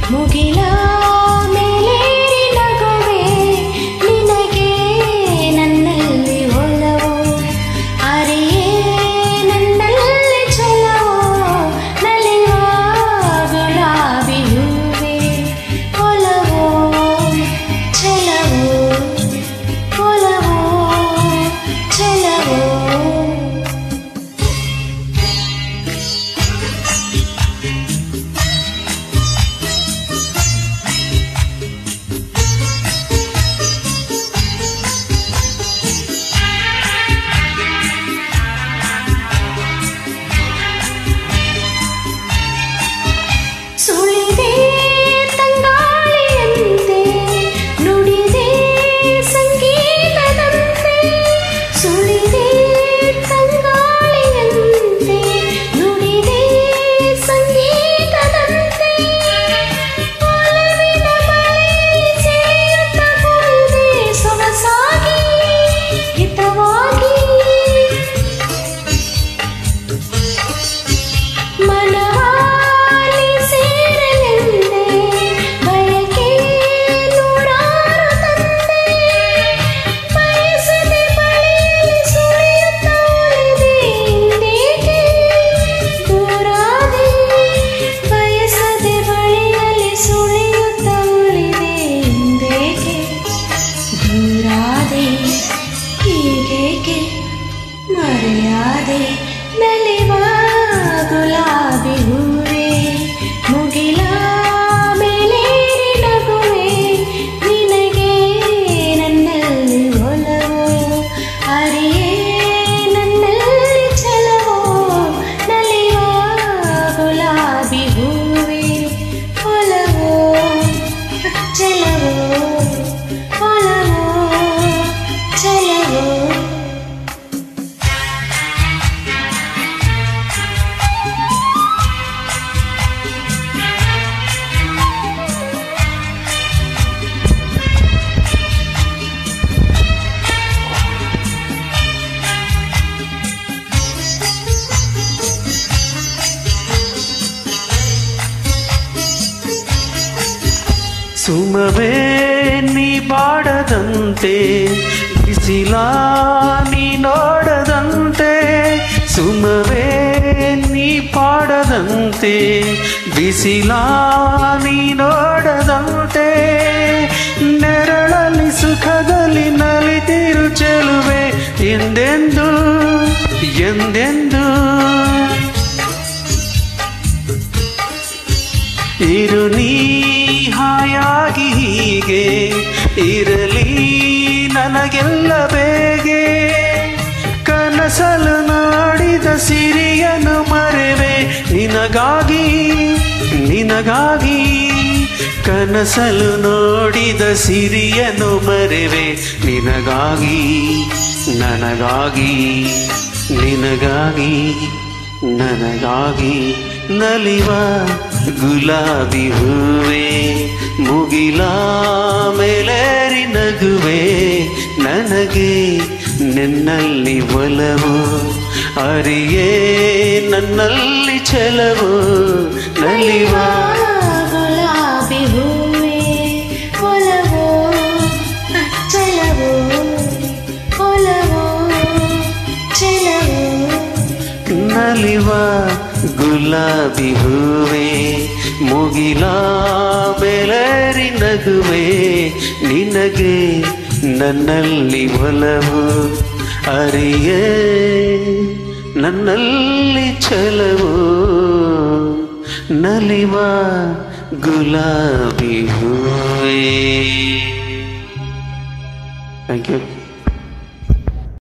ಮುಗಿಲ ಮೇಲೇರಿ ನಗುವೆ ನಿನಗೆ ನನ್ನಲ್ಲಿ ಒಲವು ಅರಿಯೇ ನನ್ನಲ್ಲಿ ಛಲವೋ ನಲಿವ ಗುಲಾಬಿ ಹೂವೆ ಒಲವೋ ಛಲವೋ ಒಲವೋ ಛಲವೋ ಸುಳಿದೆ ತಂಗಾಳಿಯಂತೆ ನುಡಿದೆ ಸಂಗೀತದಂತೆ ಸುಳಿದೆ ತಂಗಾಳಿಯಂತೆ ನುಡಿದೆ ಸಂಗೀತದಂತೆ ಒಲವಿನ ಮಳೆಯಲ್ಲಿ ಸೇರುತ್ತ ಕುಣಿದೆ ಸೊಗಸಾಗಿ ಹಿತವಾಗಿ ಮನವಾಲಿ ಸೇರಲೆಂದೆ ಬಯಕೆ ನೂರಾರು ತಂದೆ ಬಯಸದೆ ಬಳಿಯಲ್ಲಿ ಸುಳಿಯುತ್ತ ಉಳಿದೆ ಇಂದೇಕೆ ದೂರಾದೆ ಬಯಸದೆ ಬಳಿಯಲ್ಲಿ ಸುಳಿಯುತ್ತ ಉಳಿದೆ ಇಂದೇಕೆ ದೂರಾದೆ ಹೀಗೇಕೆ ಮರೆಯಾದೆ ನಲಿವ ಗುಲಾಬಿ ಹೂವೆ ಮುಗಿಲ ಮೇಲೇರಿ ನಗುವೆ ನಿನಗೆ ನನ್ನಲ್ಲಿ ಒಲವು ಅರಿಯೇ ನನ್ನಲ್ಲಿ ಛಲವೋ ನಲಿವ ಗುಲಾಬಿ ಹೂವೆ ಒಲವೋ ಛಲವೋ ಒಲವೋ ಛಲವೋ ಸುಮವೇ ನೀ ಬಾಡದಂತೆ ಬಿಸಿಲ ನೀ ನೋಡದಂತೆ ಸುಮವೇ ನೀ ಪಾಡದಂತೆ ಬಿಸಿಲ ನೀ ನೋಡದಂತೆ ನೆರಳಲ್ಲಿ ಸುಖದಲ್ಲಿ ನಲಿತಿರು ಚೆಲುವೆ ಎಂದೆಂದು ಎಂದೆಂದು ಇರು ನೀ ಹಾಯಾಗಿ ಹೀಗೆ ಇರಲಿ ನನಗೆಲ್ಲ ಬೇಗೆ ಕನಸಲು ನಾಡಿದ ಸಿರಿಯನು ಮರೆವೆ ನಿನಗಾಗಿ ನಿನಗಾಗಿ ಕನಸಲು ನೋಡಿದ ಸಿರಿಯನು ಮರೆವೆ ನಿನಗಾಗಿ ನನಗಾಗಿ ನಿನಗಾಗಿ ನನಗಾಗಿ ನಲಿವ ಗುಲಾಬಿ ಹೂವೆ ಮುಗಿಲ ಮೇಲೇರಿ ನಗುವೆ ನನಗೆ ನಿನ್ನಲ್ಲಿ ಒಲವು ಅರಿಯೇ ನನ್ನಲ್ಲಿ ಛಲವು ನಲಿವ ಗುಲಾಬಿ ಹೂವೆ ಒಲವೋ ಛಲವೋ ಒಲವೋ ಛಲವೋ ನಲಿವ ಗುಲಾಬಿ ಹೂವೆ ಮುಗಿಲ ಬೆಳರಿ ನಗುವೆ ನಿನಗೆ ನನ್ನಲ್ಲಿ ಒಲವು ಅರಿಯೇ ನನ್ನಲ್ಲಿ ಛಲವು ನಲಿವ ಗುಲಾಬಿ ಹೂವೆ ಥ್ಯಾಂಕ್ ಯು